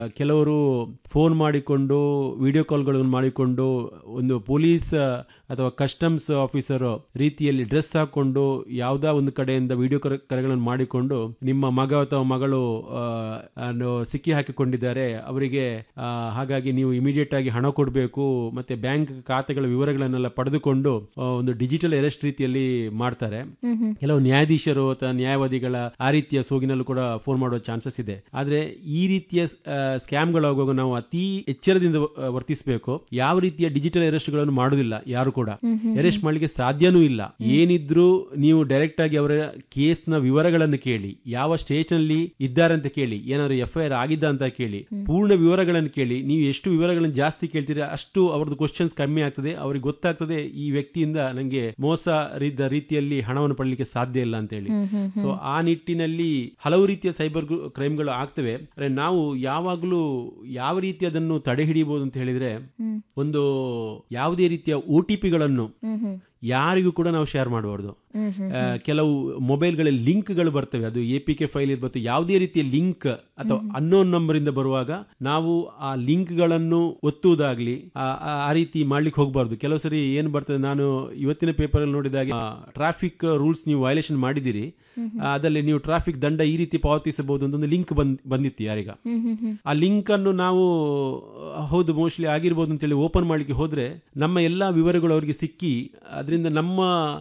ಕೆಲವರು ಫೋನ್ ಮಾಡಿಕೊಂಡು ವಿಡಿಯೋ ಕಾಲ್ಗಳನ್ನು ಮಾಡಿಕೊಂಡು ಒಂದು ಪೊಲೀಸ್ ಅಥವಾ ಕಸ್ಟಮ್ಸ್ ಆಫೀಸರ್ ರೀತಿಯಲ್ಲಿ ಡ್ರೆಸ್ ಹಾಕೊಂಡು ಯಾವುದೋ ಒಂದು ಕಡೆಯಿಂದ ವಿಡಿಯೋ ಕರೆಗಳನ್ನು ಮಾಡಿಕೊಂಡು ನಿಮ್ಮ ಮಗ ಅಥವಾ ಮಗಳು ಆ, ಅನ್ನು ಸಿಕ್ಕಿ ಹಾಕಿಕೊಂಡಿದ್ದಾರೆ ಅವರಿಗೆ ಆ, ಹಾಗಾಗಿ ನೀವು ಇಮಿಡಿಯೇಟ್ ಆಗಿ ಹಣ ಕೊಡಬೇಕು ಮತ್ತೆ ಬ್ಯಾಂಕ್ ಖಾತೆಗಳ ವಿವರಗಳನ್ನೆಲ್ಲ ಪಡೆದುಕೊಂಡು ಆ, ಒಂದು ಡಿಜಿಟಲ್ ಅರೆಸ್ಟ್ ರೀತಿಯಲ್ಲಿ ಮಾಡ್ತಾರೆ ಹ್ಮ್ ಹ್ಮ್ ಕೆಲವು ನ್ಯಾಯಾಧೀಶರು ಅಥವಾ ನ್ಯಾಯವಾದಿಗಳ ಆ ರೀತಿಯ ಸೋಗಿನಲ್ಲೂ ಕೂಡ ಫೋನ್ ಮಾಡುವ ಚಾನ್ಸಸ್ ಇದೆ ಆದ್ರೆ ಈ ರೀತಿಯ ಸ್ಕ್ಯಾಮ್ಗಳಾಗುವಾಗ ನಾವು ಅತಿ ಎಚ್ಚರದಿಂದ ಆ, ವರ್ತಿಸಬೇಕು ಯಾವ ರೀತಿಯ ಡಿಜಿಟಲ್ ಅರೆಸ್ಟ್ಗಳನ್ನು ಮಾಡುದಿಲ್ಲ ಯಾರು ಕೂಡ ಹ್ಮ್ ಹ್ಮ್ ಅರೆಸ್ಟ್ ಮಾಡ್ಲಿಕ್ಕೆ ಸಾಧ್ಯನೂ ಇಲ್ಲ ಏನಿದ್ರು ನೀವು ಡೈರೆಕ್ಟ್ ಆಗಿ ಅವರ ಕೇಸ್ನ ವಿವರಗಳನ್ನು ಕೇಳಿ ಯಾವ ಸ್ಟೇಷನ್ ಅಲ್ಲಿ ಇದ್ದಾರೆ ಅಂತ ಕೇಳಿ ಏನಾದ್ರು ಎಫ್ ಐ ಆರ್ ಆಗಿದ್ದ ಅಂತ ಕೇಳಿ ಪೂರ್ಣ ವಿವರಗಳನ್ನು ಕೇಳಿ ನೀವು ಎಷ್ಟು ವಿವರಗಳನ್ನು ಜಾಸ್ತಿ ಕೇಳ್ತೀರಾ ಅಷ್ಟು ಅವ್ರದ್ದು ಕ್ವಶನ್ಸ್ ಕಮ್ಮಿ ಆಗ್ತದೆ ಅವ್ರಿಗೆ ಗೊತ್ತಾಗ್ತದೆ ಈ ವ್ಯಕ್ತಿಯಿಂದ ನಂಗೆ ಮೋಸ ರೀತಿಯ ರೀತಿಯಲ್ಲಿ ಹಣವನ್ನು ಪಡಲಿಕ್ಕೆ ಸಾಧ್ಯ ಇಲ್ಲ ಅಂತ ಹೇಳಿ ಹ್ಮ್ ಹ್ಮ್ ಸೊ ಆ ನಿಟ್ಟಿನಲ್ಲಿ ಹಲವು ರೀತಿಯ ಸೈಬರ್ ಕ್ರೈಮ್ಗಳು ಆಗ್ತವೆ ಆದ್ರೆ ನಾವು ಯಾವಾಗಲೂ ಯಾವ ರೀತಿ ಅದನ್ನು ತಡೆ ಹಿಡಿಯಬಹುದು ಅಂತ ಹೇಳಿದ್ರೆ ಹ್ಮ್ ಒಂದು ಯಾವುದೇ ರೀತಿಯ ಒ ಟಿ ಪಿಗಳನ್ನು ಹ್ಮ್ ಹ್ಮ್ ಯಾರಿಗೂ ಕೂಡ ನಾವು ಶೇರ್ ಮಾಡಬಾರ್ದು ಹ್ಮ್ ಹ್ಮ್ ಆ, ಕೆಲವು ಮೊಬೈಲ್ಗಳಲ್ಲಿ ಲಿಂಕ್ಗಳು ಬರ್ತವೆ ಅದು ಎ ಪಿ ಕೆ ಫೈಲ್ ಇರ್ಬೋದು ಯಾವುದೇ ರೀತಿಯ ಲಿಂಕ್ ಅಥವಾ ಅನ್ನೋನ್ ನಂಬರ್ ಇಂದ ಬರುವಾಗ ನಾವು ಆ ಲಿಂಕ್ಗಳನ್ನು ಒತ್ತುವುದಾಗ್ಲಿ ಆ ಆ- ಆ ರೀತಿ ಮಾಡ್ಲಿಕ್ಕೆ ಹೋಗಬಾರ್ದು ಕೆಲವು ಸರಿ ಏನು ಬರ್ತದೆ ನಾನು ಇವತ್ತಿನ ಪೇಪರ್ ಅಲ್ಲಿ ನೋಡಿದಾಗ ಟ್ರಾಫಿಕ್ ರೂಲ್ಸ್ ನೀವು ವೈಲೇಷನ್ ಮಾಡಿದಿರಿ ಆ, ಅದರಲ್ಲಿ ನೀವು ಟ್ರಾಫಿಕ್ ದಂಡ ಈ ರೀತಿ ಪಾವತಿಸಬಹುದು ಅಂತ ಒಂದು ಲಿಂಕ್ ಬಂದ್ ಬಂದಿತ್ತು ಯಾರಿಗ ಹ್ಮ್ ಹ್ಮ್ ಹ್ಮ್ ಆ ಲಿಂಕ್ ಅನ್ನು ನಾವು ಆ, ಹೌದು ಮೋಸ್ಟ್ಲಿ ಆಗಿರ್ಬೋದು ಅಂತೇಳಿ ಓಪನ್ ಮಾಡ್ಲಿಕ್ಕೆ ಹೋದ್ರೆ ನಮ್ಮ ಎಲ್ಲಾ ವಿವರಗಳು ಅವರಿಗೆ ಸಿಕ್ಕಿ ಅದರಿಂದ ನಮ್ಮ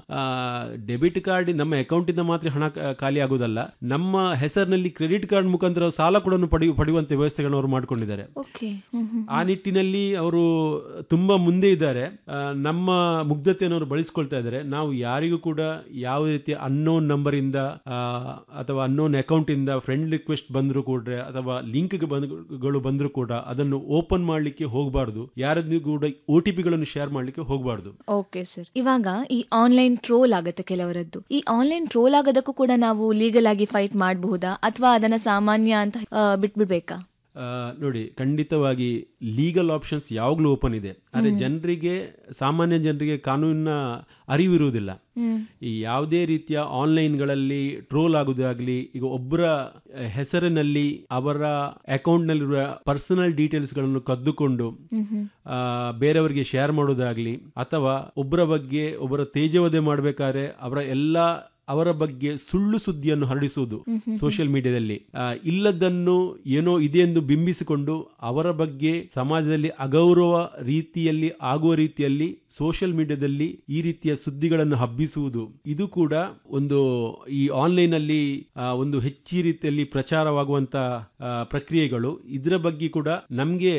ಡೆಬಿಟ್ ಕಾರ್ಡ್ ನಮ್ಮ ಅಕೌಂಟ್ ಇಂದ ಮಾತ್ರ ಹಣ ಕ- ಖಾಲಿ ಆಗುವುದಲ್ಲ ನಮ್ಮ ಹೆಸರಿನಲ್ಲಿ ಕ್ರೆಡಿಟ್ ಕಾರ್ಡ್ ಮುಖಾಂತರ ಸಾಲ ಕೂಡ ಪಡೆಯು ಪಡೆಯುವಂತ ವ್ಯವಸ್ಥೆಗಳನ್ನು ಅವರು ಮಾಡ್ಕೊಂಡಿದ್ದಾರೆ ಓಕೆ ಹ್ಮ್ ಹ್ಮ್ ಆ ನಿಟ್ಟಿನಲ್ಲಿ ಅವರು ತುಂಬಾ ಮುಂದೆ ಇದ್ದಾರೆ ಆ, ನಮ್ಮ ಮುಗ್ಧತೆಯನ್ನು ಅವರು ಬಳಸ್ಕೊಳ್ತಾ ಇದ್ದಾರೆ ನಾವು ಯಾರಿಗೂ ಕೂಡ ಯಾವ ರೀತಿಯ ಅನ್ನೋನ್ ನಂಬರ್ ಇಂದ ಆ, ಅಥವಾ ಅನ್ನೋನ್ ಅಕೌಂಟ್ ಇಂದ ಫ್ರೆಂಡ್ ರಿಕ್ವೆಸ್ಟ್ ಬಂದ್ರು ಕೂಡ ಅಥವಾ ಲಿಂಕ್ ಗಳು ಬಂದ್ರು ಕೂಡ ಅದನ್ನು ಓಪನ್ ಮಾಡ್ಲಿಕ್ಕೆ ಹೋಗಬಾರ್ದು ಯಾರದ್ದು ಕೂಡ ಒ ಟಿ ಪಿಗಳನ್ನು ಶೇರ್ ಮಾಡ್ಲಿಕ್ಕೆ ಹೋಗಬಾರ್ದು ಓಕೆ ಸರ್ ಇವಾಗ ಈ ಆನ್ಲೈನ್ ಟ್ರೋಲ್ ಆಗುತ್ತೆ ಕೆಲವರದ್ದು ಈ ಆನ್ಲೈನ್ ಟ್ರೋಲ್ ಆಗೋದಕ್ಕೂ ಕೂಡ ನಾವು ಲೀಗಲ್ ಆಗಿ ಫೈಟ್ ಮಾಡಬಹುದಾ ಅಥವಾ ಅದನ್ನ ಸಾಮಾನ್ಯ ಅಂತ ಆ, ಬಿಟ್ಬಿಡ್ಬೇಕಾ ಆ, ನೋಡಿ ಖಂಡಿತವಾಗಿ ಲೀಗಲ್ ಆಪ್ಷನ್ಸ್ ಯಾವಾಗಲೂ ಓಪನ್ ಇದೆ ಆದರೆ ಜನರಿಗೆ ಸಾಮಾನ್ಯ ಜನರಿಗೆ ಕಾನೂನಿನ ಅರಿವಿರುವುದಿಲ್ಲ ಹ್ಮ್ ಈ ಯಾವುದೇ ರೀತಿಯ ಆನ್ಲೈನ್ಗಳಲ್ಲಿ ಟ್ರೋಲ್ ಆಗುವುದಾಗ್ಲಿ ಈಗ ಒಬ್ಬರ ಹೆಸರಿನಲ್ಲಿ ಅವರ ಅಕೌಂಟ್ನಲ್ಲಿರುವ ಪರ್ಸನಲ್ ಡೀಟೇಲ್ಸ್ಗಳನ್ನು ಕದ್ದುಕೊಂಡು ಹ್ಮ್ ಹ್ಮ್ ಆ, ಬೇರೆಯವರಿಗೆ ಶೇರ್ ಮಾಡೋದಾಗ್ಲಿ ಅಥವಾ ಒಬ್ಬರ ಬಗ್ಗೆ ಒಬ್ಬರ ತೇಜವಧೆ ಮಾಡಬೇಕಾದ್ರೆ ಅವರ ಎಲ್ಲ ಅವರ ಬಗ್ಗೆ ಸುಳ್ಳು ಸುದ್ದಿಯನ್ನು ಹರಡಿಸುವುದು ಸೋಷಿಯಲ್ ಮೀಡಿಯಾದಲ್ಲಿ ಆ, ಇಲ್ಲದನ್ನು ಏನೋ ಇದೆ ಎಂದು ಬಿಂಬಿಸಿಕೊಂಡು ಅವರ ಬಗ್ಗೆ ಸಮಾಜದಲ್ಲಿ ಅಗೌರವ ರೀತಿಯಲ್ಲಿ ಆಗುವ ರೀತಿಯಲ್ಲಿ ಸೋಷಿಯಲ್ ಮೀಡಿಯಾದಲ್ಲಿ ಈ ರೀತಿಯ ಸುದ್ದಿಗಳನ್ನು ಹಬ್ಬಿಸುವುದು ಇದು ಕೂಡ ಒಂದು ಈ ಆನ್ಲೈನ್ ಅಲ್ಲಿ ಆ, ಒಂದು ಹೆಚ್ಚಿ ರೀತಿಯಲ್ಲಿ ಪ್ರಚಾರವಾಗುವಂತ ಆ, ಪ್ರಕ್ರಿಯೆಗಳು ಇದರ ಬಗ್ಗೆ ಕೂಡ ನಮಗೆ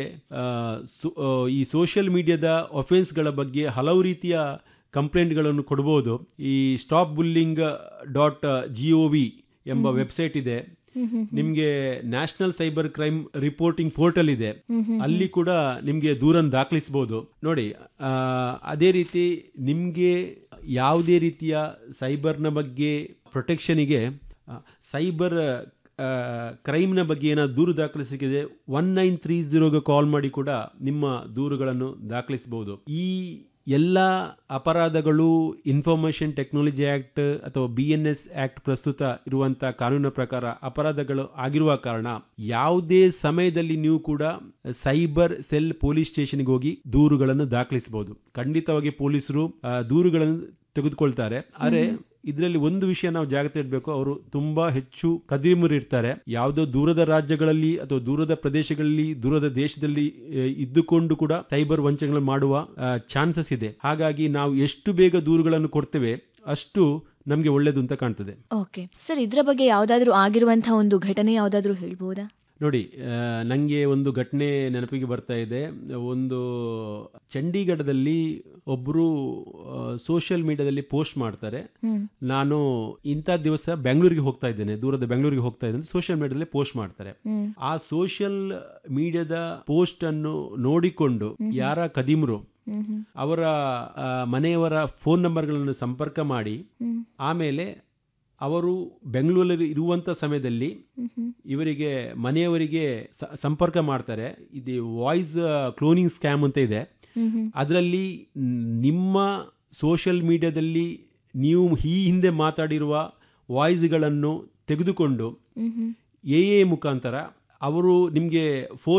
ಈ ಸೋಷಿಯಲ್ ಮೀಡಿಯಾದ ಒಫೆನ್ಸ್ಗಳ ಬಗ್ಗೆ ಹಲವು ರೀತಿಯ ಕಂಪ್ಲೇಂಟ್ಗಳನ್ನು ಕೊಡಬಹುದು ಈ stop bullying dot G O V ಎಂಬ ವೆಬ್ಸೈಟ್ ಇದೆ ಹ್ಮ್ ಹ್ಮ್ ನಿಮಗೆ national cyber crime reporting portal ಇದೆ ಹ್ಮ್ ಹ್ಮ್ ಅಲ್ಲಿ ಕೂಡ ನಿಮಗೆ ದೂರನ್ನು ದಾಖಲಿಸಬಹುದು ನೋಡಿ ಆ, ಅದೇ ರೀತಿ ನಿಮಗೆ ಯಾವುದೇ ರೀತಿಯ ಸೈಬರ್ನ ಬಗ್ಗೆ ಪ್ರೊಟೆಕ್ಷನಿಗೆ ಸೈಬರ್ ಕ್ರೈಮ್ನ ಬಗ್ಗೆ ಏನಾದ್ರು ದೂರು ದಾಖಲಿಸಿದೆ ಒನ್ ನೈನ್ ತ್ರೀ ಜೀರೋಗೆ ಕಾಲ್ ಮಾಡಿ ಕೂಡ ನಿಮ್ಮ ದೂರುಗಳನ್ನು ದಾಖಲಿಸಬಹುದು ಈ ಎಲ್ಲ ಅಪರಾಧಗಳು ಇನ್ಫಾರ್ಮೇಶನ್ ಟೆಕ್ನಾಲಜಿ ಆಕ್ಟ್ ಅಥವಾ ಬಿ ಎನ್ ಎಸ್ ಆಕ್ಟ್ ಪ್ರಸ್ತುತ ಇರುವಂತಹ ಕಾನೂನಿನ ಪ್ರಕಾರ ಅಪರಾಧಗಳು ಆಗಿರುವ ಕಾರಣ ಯಾವುದೇ ಸಮಯದಲ್ಲಿ ನೀವು ಕೂಡ ಸೈಬರ್ ಸೆಲ್ ಪೊಲೀಸ್ ಸ್ಟೇಷನ್ಗೆ ಹೋಗಿ ದೂರುಗಳನ್ನು ದಾಖಲಿಸಬಹುದು ಖಂಡಿತವಾಗಿ ಪೊಲೀಸರು ಆ, ದೂರುಗಳನ್ನು ತೆಗೆದುಕೊಳ್ತಾರೆ ಆದರೆ ಇದರಲ್ಲಿ ಒಂದು ವಿಷಯ ನಾವು ಜಾಗ್ರತೆ ಇಡಬೇಕು ಅವರು ತುಂಬಾ ಹೆಚ್ಚು ಕದಿಮರು ಇರ್ತಾರೆ ಯಾವುದೋ ದೂರದ ರಾಜ್ಯಗಳಲ್ಲಿ ಅಥವಾ ದೂರದ ಪ್ರದೇಶಗಳಲ್ಲಿ ದೂರದ ದೇಶದಲ್ಲಿ ಆ, ಇದ್ದುಕೊಂಡು ಕೂಡ ಸೈಬರ್ ವಂಚನೆಗಳು ಮಾಡುವ ಚಾನ್ಸಸ್ ಇದೆ ಹಾಗಾಗಿ ನಾವು ಎಷ್ಟು ಬೇಗ ದೂರುಗಳನ್ನು ಕೊಡ್ತೇವೆ ಅಷ್ಟು ನಮಗೆ ಒಳ್ಳೇದು ಅಂತ ಕಾಣ್ತದೆ ಓಕೆ ಸರ್ ಇದ್ರ ಬಗ್ಗೆ ಯಾವ್ದಾದ್ರು ಆಗಿರುವಂತಹ ಒಂದು ಘಟನೆ ಯಾವ್ದಾದ್ರು ಹೇಳ್ಬೋದಾ ನೋಡಿ ಆ, ನಂಗೆ ಒಂದು ಘಟನೆ ನೆನಪಿಗೆ ಬರ್ತಾ ಇದೆ ಒಂದು ಚಂಡೀಗಢದಲ್ಲಿ ಒಬ್ಬರು ಸೋಷಿಯಲ್ ಮೀಡಿಯಾದಲ್ಲಿ ಪೋಸ್ಟ್ ಮಾಡ್ತಾರೆ ಹ್ಮ್ ನಾನು ಇಂಥ ದಿವಸ ಬೆಂಗಳೂರಿಗೆ ಹೋಗ್ತಾ ಇದ್ದೇನೆ ದೂರದ ಬೆಂಗಳೂರಿಗೆ ಹೋಗ್ತಾ ಇದ್ದೇನೆ ಸೋಷಿಯಲ್ ಮೀಡಿಯಾದಲ್ಲಿ ಪೋಸ್ಟ್ ಮಾಡ್ತಾರೆ ಹ್ಮ್ ಆ ಸೋಷಿಯಲ್ ಮೀಡಿಯಾದ ಪೋಸ್ಟ್ ಅನ್ನು ನೋಡಿಕೊಂಡು ಯಾರ ಕದಿಮರು ಹ್ಮ್ ಹ್ಮ್ ಅವರ ಆ, ಮನೆಯವರ ಫೋನ್ ನಂಬರ್ಗಳನ್ನು ಸಂಪರ್ಕ ಮಾಡಿ ಹ್ಮ್ ಆಮೇಲೆ ಅವರು ಬೆಂಗಳೂರಲ್ಲಿ ಇರುವಂತ ಸಮಯದಲ್ಲಿ ಹ್ಮ್ ಹ್ಮ್ ಇವರಿಗೆ ಮನೆಯವರಿಗೆ ಸ- ಸಂಪರ್ಕ ಮಾಡ್ತಾರೆ ಇದು ವಾಯ್ಸ್ ಕ್ಲೋನಿಂಗ್ ಸ್ಕ್ಯಾಮ್ ಅಂತ ಇದೆ ಹ್ಮ್ ಹ್ಮ್ ಅದರಲ್ಲಿ ನಿಮ್ಮ ಸೋಷಿಯಲ್ ಮೀಡಿಯಾದಲ್ಲಿ ನೀವು ಈ ಹಿಂದೆ ಮಾತಾಡಿರುವ ವಾಯ್ಸ್ಗಳನ್ನು ತೆಗೆದುಕೊಂಡು ಹ್ಮ್ ಹ್ಮ್ ಎ ಎ ಮುಖಾಂತರ ಅವರು ನಿಮಗೆ ಫೋನ್